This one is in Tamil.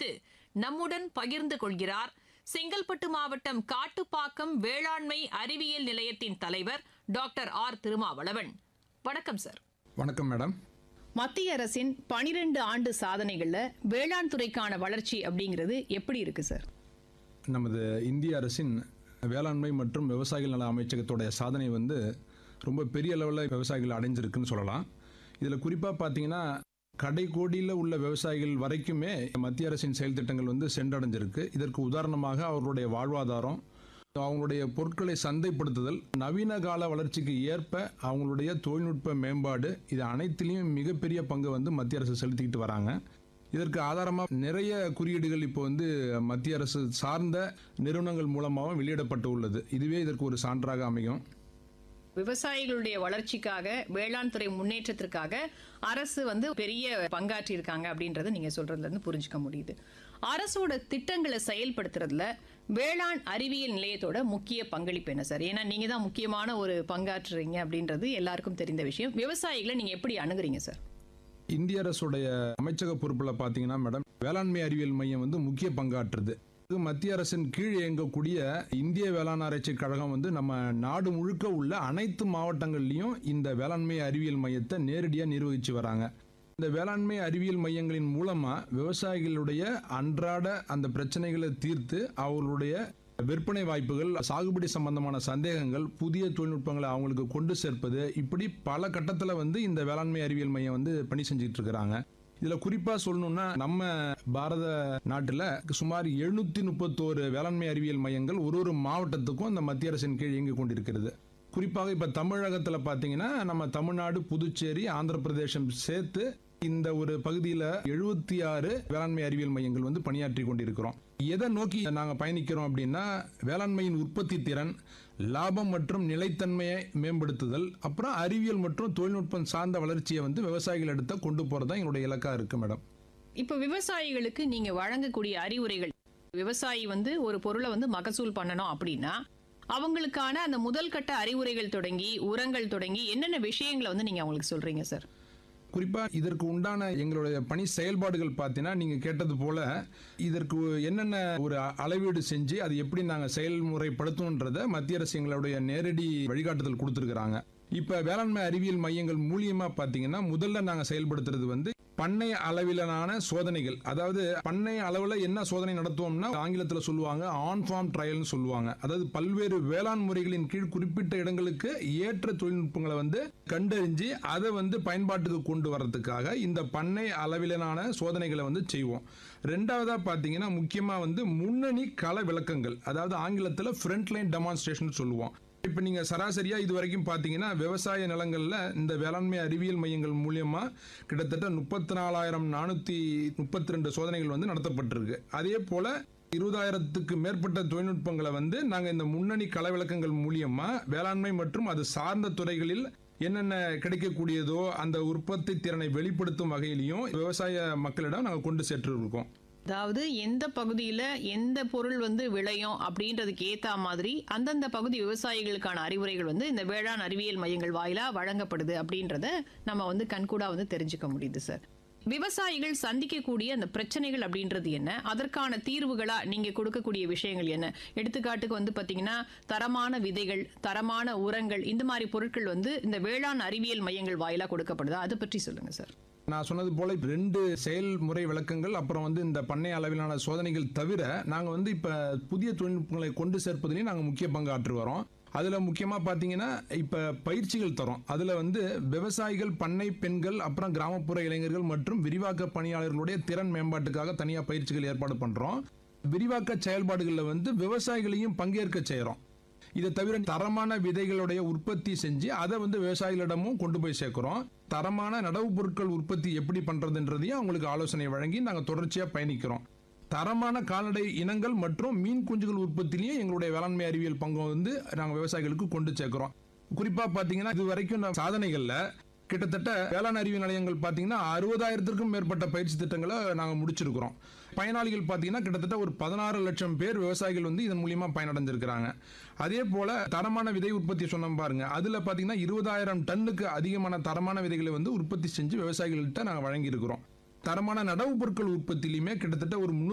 குறித்து நம்முடன் பகிர்ந்து கொள்கிறார் செங்கல்பட்டு மாவட்டம் காட்டுப்பாக்கம் வேளாண்மை அறிவியல் நிலையத்தின் தலைவர் டாக்டர் ஆர் திருமாவளவன் வணக்கம் சார் வணக்கம் மேடம் மத்திய அரசின் பனிரெண்டு ஆண்டு சாதனைகள்ல வேளாண் துறைக்கான வளர்ச்சி அப்படிங்கிறது எப்படி இருக்கு சார் நமது இந்திய அரசின் வேளாண்மை மற்றும் விவசாயிகள் நல அமைச்சகத்தோடைய சாதனை வந்து ரொம்ப பெரிய லெவலில் விவசாயிகள் அடைஞ்சிருக்குன்னு சொல்லலாம் இதில் குறிப்பாக பார்த்தீங்கன்னா கடைக்கோடியில் உள்ள விவசாயிகள் வரைக்குமே மத்திய அரசின் செயல் திட்டங்கள் வந்து சென்றடைஞ்சிருக்கு இதற்கு உதாரணமாக அவர்களுடைய வாழ்வாதாரம் அவங்களுடைய பொருட்களை சந்தைப்படுத்துதல் நவீன கால வளர்ச்சிக்கு ஏற்ப அவங்களுடைய தொழில்நுட்ப மேம்பாடு இது அனைத்திலையும் மிகப்பெரிய பங்கு வந்து மத்திய அரசு செலுத்திக்கிட்டு வராங்க இதற்கு ஆதாரமாக நிறைய குறியீடுகள் இப்போ வந்து மத்திய அரசு சார்ந்த நிறுவனங்கள் மூலமாகவும் வெளியிடப்பட்டு உள்ளது இதுவே இதற்கு ஒரு சான்றாக அமையும் விவசாயிகளுடைய வளர்ச்சிக்காக வேளாண் துறை முன்னேற்றத்திற்காக அரசு வந்து பெரிய பங்காற்றி இருக்காங்க அப்படின்றத நீங்க சொல்றதுல இருந்து புரிஞ்சுக்க முடியுது அரசோட திட்டங்களை செயல்படுத்துறதுல வேளாண் அறிவியல் நிலையத்தோட முக்கிய பங்களிப்பு என்ன சார் ஏன்னா நீங்க தான் முக்கியமான ஒரு பங்காற்றுறீங்க அப்படின்றது எல்லாருக்கும் தெரிந்த விஷயம் விவசாயிகளை நீங்க எப்படி அணுகுறீங்க சார் இந்திய அரசுடைய அமைச்சக பொறுப்பில் பார்த்தீங்கன்னா மேடம் வேளாண்மை அறிவியல் மையம் வந்து முக்கிய பங்காற்றுது இது மத்திய அரசின் கீழ் இயங்கக்கூடிய இந்திய வேளாண் ஆராய்ச்சி கழகம் வந்து நம்ம நாடு முழுக்க உள்ள அனைத்து மாவட்டங்கள்லையும் இந்த வேளாண்மை அறிவியல் மையத்தை நேரடியாக நிர்வகிச்சு வராங்க இந்த வேளாண்மை அறிவியல் மையங்களின் மூலமா விவசாயிகளுடைய அன்றாட அந்த பிரச்சனைகளை தீர்த்து அவர்களுடைய விற்பனை வாய்ப்புகள் சாகுபடி சம்பந்தமான சந்தேகங்கள் புதிய தொழில்நுட்பங்களை அவங்களுக்கு கொண்டு சேர்ப்பது இப்படி பல கட்டத்தில் வந்து இந்த வேளாண்மை அறிவியல் மையம் வந்து பணி செஞ்சுட்டு இருக்கிறாங்க இதுல குறிப்பா சொல்லணும்னா நம்ம பாரத நாட்டுல சுமார் எழுநூத்தி முப்பத்தோரு வேளாண்மை அறிவியல் மையங்கள் ஒரு ஒரு மாவட்டத்துக்கும் இந்த மத்திய அரசின் கீழ் இயங்கிக் கொண்டிருக்கிறது குறிப்பாக இப்ப தமிழகத்துல பாத்தீங்கன்னா நம்ம தமிழ்நாடு புதுச்சேரி ஆந்திர பிரதேசம் சேர்த்து இந்த ஒரு பகுதியில் எழுபத்தி ஆறு வேளாண்மை அறிவியல் மையங்கள் வந்து பணியாற்றி கொண்டிருக்கிறோம் எதை நோக்கி நாங்கள் பயணிக்கிறோம் அப்படின்னா வேளாண்மையின் உற்பத்தி திறன் லாபம் மற்றும் நிலைத்தன்மையை மேம்படுத்துதல் அப்புறம் அறிவியல் மற்றும் தொழில்நுட்பம் சார்ந்த வளர்ச்சியை வந்து விவசாயிகள் எடுத்த கொண்டு போகிறது தான் எங்களுடைய இலக்காக இருக்கு மேடம் இப்போ விவசாயிகளுக்கு நீங்க வழங்கக்கூடிய அறிவுரைகள் விவசாயி வந்து ஒரு பொருளை வந்து மகசூல் பண்ணணும் அப்படின்னா அவங்களுக்கான அந்த முதல் கட்ட அறிவுரைகள் தொடங்கி உரங்கள் தொடங்கி என்னென்ன விஷயங்களை வந்து நீங்க அவங்களுக்கு சொல்றீங்க சார் குறிப்பாக இதற்கு உண்டான எங்களுடைய பணி செயல்பாடுகள் பார்த்தீங்கன்னா நீங்கள் கேட்டது போல இதற்கு என்னென்ன ஒரு அ- அளவீடு செஞ்சு அது எப்படி நாங்கள் செயல்முறைப்படுத்தணுன்றத மத்திய அரசு எங்களுடைய நேரடி வழிகாட்டுதல் கொடுத்துருக்குறாங்க இப்போ வேளாண்மை அறிவியல் மையங்கள் மூலியமா பார்த்தீங்கன்னா முதல்ல நாங்கள் செயல்படுத்துறது வந்து பண்ணை அளவிலான சோதனைகள் அதாவது பண்ணை அளவில் என்ன சோதனை நடத்துவோம்னா ஆங்கிலத்தில் சொல்லுவாங்க ஆன் ஃபார்ம் ட்ரையல்னு சொல்லுவாங்க அதாவது பல்வேறு வேளாண் முறைகளின் கீழ் குறிப்பிட்ட இடங்களுக்கு ஏற்ற தொழில்நுட்பங்களை வந்து கண்டறிஞ்சு அதை வந்து பயன்பாட்டுக்கு கொண்டு வர்றதுக்காக இந்த பண்ணை அளவிலான சோதனைகளை வந்து செய்வோம் ரெண்டாவதா பார்த்தீங்கன்னா முக்கியமாக வந்து முன்னணி கள விளக்கங்கள் அதாவது ஆங்கிலத்தில் ஃப்ரண்ட் லைன் டெமான்ஸ்ட்ரேஷன் சொல்லுவோம் இப்போ நீங்கள் சராசரியாக இது வரைக்கும் பார்த்தீங்கன்னா விவசாய நிலங்களில் இந்த வேளாண்மை அறிவியல் மையங்கள் மூலியமா கிட்டத்தட்ட முப்பத்தி நாலாயிரம் நானூற்றி முப்பத்தி ரெண்டு சோதனைகள் வந்து நடத்தப்பட்டிருக்கு அதே போல் இருபதாயிரத்துக்கு மேற்பட்ட தொழில்நுட்பங்களை வந்து நாங்கள் இந்த முன்னணி கள விளக்கங்கள் மூலியமா வேளாண்மை மற்றும் அது சார்ந்த துறைகளில் என்னென்ன கிடைக்கக்கூடியதோ அந்த உற்பத்தி திறனை வெளிப்படுத்தும் வகையிலையும் விவசாய மக்களிடம் நாங்கள் கொண்டு சென்று இருக்கோம் அதாவது எந்த பகுதியில எந்த பொருள் வந்து விளையும் அப்படின்றதுக்கு ஏத்த மாதிரி அந்தந்த பகுதி விவசாயிகளுக்கான அறிவுரைகள் வந்து இந்த வேளாண் அறிவியல் மையங்கள் வாயிலா வழங்கப்படுது அப்படின்றத நம்ம வந்து கண்கூடா வந்து தெரிஞ்சுக்க முடியுது சார் விவசாயிகள் சந்திக்கக்கூடிய அந்த பிரச்சனைகள் அப்படின்றது என்ன அதற்கான தீர்வுகளா நீங்க கொடுக்கக்கூடிய விஷயங்கள் என்ன எடுத்துக்காட்டுக்கு வந்து பாத்தீங்கன்னா தரமான விதைகள் தரமான உரங்கள் இந்த மாதிரி பொருட்கள் வந்து இந்த வேளாண் அறிவியல் மையங்கள் வாயிலா கொடுக்கப்படுதா அதை பற்றி சொல்லுங்க சார் நான் சொன்னது போல இப்ப ரெண்டு செயல்முறை விளக்கங்கள் அப்புறம் வந்து இந்த பண்ணை அளவிலான சோதனைகள் தவிர நாங்கள் வந்து இப்போ புதிய தொழில்நுட்பங்களை கொண்டு சேர்ப்பதிலையும் நாங்கள் முக்கிய பங்காற்று வரோம் அதில் முக்கியமாக பார்த்தீங்கன்னா இப்போ பயிற்சிகள் தரோம் அதில் வந்து விவசாயிகள் பண்ணை பெண்கள் அப்புறம் கிராமப்புற இளைஞர்கள் மற்றும் விரிவாக்க பணியாளர்களுடைய திறன் மேம்பாட்டுக்காக தனியாக பயிற்சிகள் ஏற்பாடு பண்ணுறோம் விரிவாக்க செயல்பாடுகளில் வந்து விவசாயிகளையும் பங்கேற்க செய்கிறோம் இதை தவிர தரமான விதைகளுடைய உற்பத்தி செஞ்சு அதை வந்து விவசாயிகளிடமும் கொண்டு போய் சேர்க்கிறோம் தரமான நடவு பொருட்கள் உற்பத்தி எப்படி பண்றதுன்றதையும் அவங்களுக்கு ஆலோசனை வழங்கி நாங்கள் தொடர்ச்சியாக பயணிக்கிறோம் தரமான கால்நடை இனங்கள் மற்றும் மீன் குஞ்சுகள் உற்பத்திலையும் எங்களுடைய வேளாண்மை அறிவியல் பங்கு வந்து நாங்கள் விவசாயிகளுக்கு கொண்டு சேர்க்கிறோம் குறிப்பாக பார்த்தீங்கன்னா இது வரைக்கும் நம்ம சாதனைகளில் கிட்டத்தட்ட வேளாண் அறிவியல் நிலையங்கள் பார்த்தீங்கன்னா அறுபதாயிரத்திற்கும் மேற்பட்ட பயிற்சி திட்டங்களை நாங்கள் முடிச்சிருக்கிறோம் பயனாளிகள் பார்த்தீங்கன்னா கிட்டத்தட்ட ஒரு பதினாறு லட்சம் பேர் விவசாயிகள் வந்து இதன் மூலியமா பயனடைஞ்சிருக்கிறாங்க அதே போல தரமான விதை உற்பத்தி சொன்னோம் பாருங்க அதுல பார்த்தீங்கன்னா இருபதாயிரம் டன்னுக்கு அதிகமான தரமான விதைகளை வந்து உற்பத்தி செஞ்சு விவசாயிகள்கிட்ட நாங்கள் வழங்கி இருக்கிறோம் தரமான நடவு பொருட்கள் உற்பத்திலையுமே கிட்டத்தட்ட ஒரு